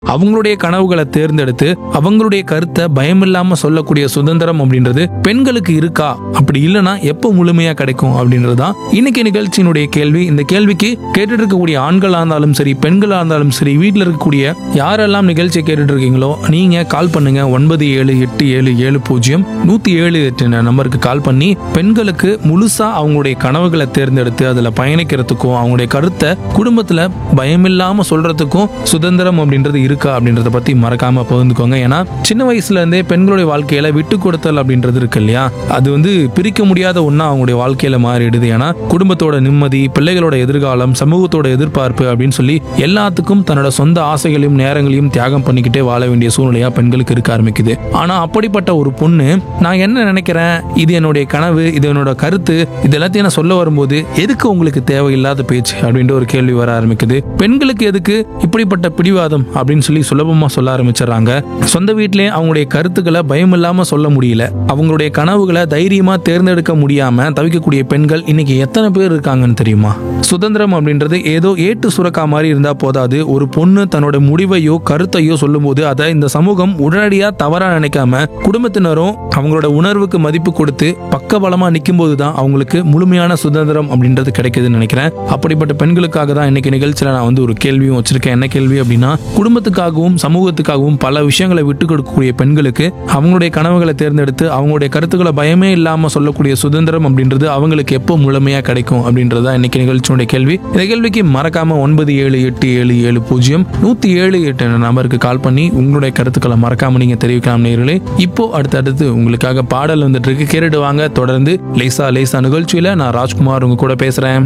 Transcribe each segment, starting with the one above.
அவங்களுடைய கனவுகளை தேர்ந்தெடுத்து அவங்களுடைய கருத்தை பயமில்லாம சொல்லக்கூடிய சுதந்திரம் அப்படின்றது பெண்களுக்கு இருக்கா அப்படி இல்லைன்னா எப்போ முழுமையா கிடைக்கும் அப்படின்றதுதான் இன்னைக்கு நிகழ்ச்சியினுடைய கேள்வி இந்த கேள்விக்கு கேட்டுட்டு இருக்கக்கூடிய ஆண்களா இருந்தாலும் சரி பெண்களா இருந்தாலும் சரி வீட்டில் இருக்கக்கூடிய யாரெல்லாம் நிகழ்ச்சியை கேட்டுட்டு இருக்கீங்களோ நீங்க கால் பண்ணுங்க ஒன்பது ஏழு எட்டு ஏழு ஏழு பூஜ்ஜியம் நூத்தி ஏழு எட்டு நம்பருக்கு கால் பண்ணி பெண்களுக்கு முழுசா அவங்களுடைய கனவுகளை தேர்ந்தெடுத்து அதுல பயணிக்கிறதுக்கும் அவங்களுடைய கருத்தை குடும்பத்துல பயமில்லாம சொல்றதுக்கும் சுதந்திரம் அப்படின்றது இருக்கா அப்படின்றத பத்தி மறக்காம பகிர்ந்துக்கோங்க ஏன்னா சின்ன வயசுல இருந்தே பெண்களுடைய வாழ்க்கையில விட்டு கொடுத்தல் அப்படின்றது இருக்கு இல்லையா அது வந்து பிரிக்க முடியாத ஒண்ணா அவங்களுடைய வாழ்க்கையில மாறிடுது ஏன்னா குடும்பத்தோட நிம்மதி பிள்ளைகளோட எதிர்காலம் சமூகத்தோட எதிர்பார்ப்பு அப்படின்னு சொல்லி எல்லாத்துக்கும் தன்னோட சொந்த ஆசைகளையும் நேரங்களையும் தியாகம் பண்ணிக்கிட்டே வாழ வேண்டிய சூழ்நிலையா பெண்களுக்கு இருக்க ஆரம்பிக்குது ஆனா அப்படிப்பட்ட ஒரு பொண்ணு நான் என்ன நினைக்கிறேன் இது என்னுடைய கனவு இது என்னோட கருத்து இது எல்லாத்தையும் நான் சொல்ல வரும்போது எதுக்கு உங்களுக்கு தேவையில்லாத பேச்சு அப்படின்ற ஒரு கேள்வி வர ஆரம்பிக்குது பெண்களுக்கு எதுக்கு இப்படிப்பட்ட பிடிவாதம் அப்படின்னு சொல்லி சுலபமா சொல்ல ஆரம்பிச்சிடுறாங்க சொந்த வீட்டிலே அவங்களுடைய கருத்துக்களை பயம் இல்லாம சொல்ல முடியல அவங்களுடைய கனவுகளை தைரியமா தேர்ந்தெடுக்க முடியாம தவிக்கக்கூடிய பெண்கள் இன்னைக்கு எத்தனை பேர் இருக்காங்கன்னு தெரியுமா சுதந்திரம் அப்படின்றது ஏதோ ஏட்டு சுரக்கா மாதிரி இருந்தா போதாது ஒரு பொண்ணு தன்னோட முடிவையோ கருத்தையோ சொல்லும்போது அதை இந்த சமூகம் உடனடியா தவறா நினைக்காம குடும்பத்தினரும் அவங்களோட உணர்வுக்கு மதிப்பு கொடுத்து பக்கபலமா நிற்கும் போது தான் அவங்களுக்கு முழுமையான சுதந்திரம் அப்படின்றது கிடைக்குதுன்னு நினைக்கிறேன் அப்படிப்பட்ட பெண்களுக்காக தான் இன்னைக்கு நிகழ்ச்சியில நான் வந்து ஒரு கேள்வியும் வச்சிருக்கேன் என்ன கேள்வி அப்படின்னா குடும்பத்துக்காகவும் சமூகத்துக்காகவும் பல விஷயங்களை விட்டு கொடுக்கக்கூடிய பெண்களுக்கு அவங்களுடைய கனவுகளை தேர்ந்தெடுத்து அவங்களுடைய கருத்துக்களை பயமே இல்லாம சொல்லக்கூடிய சுதந்திரம் அப்படின்றது அவங்களுக்கு எப்போ முழுமையா கிடைக்கும் அப்படின்றது தான் இன்னைக்கு நிகழ்ச்சியுடைய கேள்வி இந்த கேள்விக்கு மறக்காம ஒன்பது ஏழு எட்டு ஏழு ஏழு பூஜ்ஜியம் நூத்தி ஏழு எட்டு என்ற நம்பருக்கு கால் பண்ணி உங்களுடைய கருத்துக்களை மறக்காம நீங்க தெரிவிக்கலாம் நேர்களே இப்போ அடுத்தடுத்து உங்களுக்காக பாடல் வந்துட்டு இருக்கு கேட்டுட்டு வாங்க தொடர்ந்து லேசா லேசா நிகழ்ச்சியில நான் ராஜ்குமார் உங்க கூட பேசுறேன்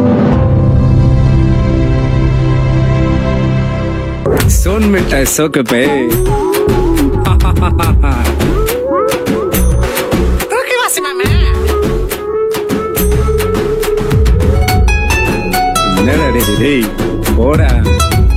सोन मिठाई सोक पे என்னடா டேய், டேய் போடா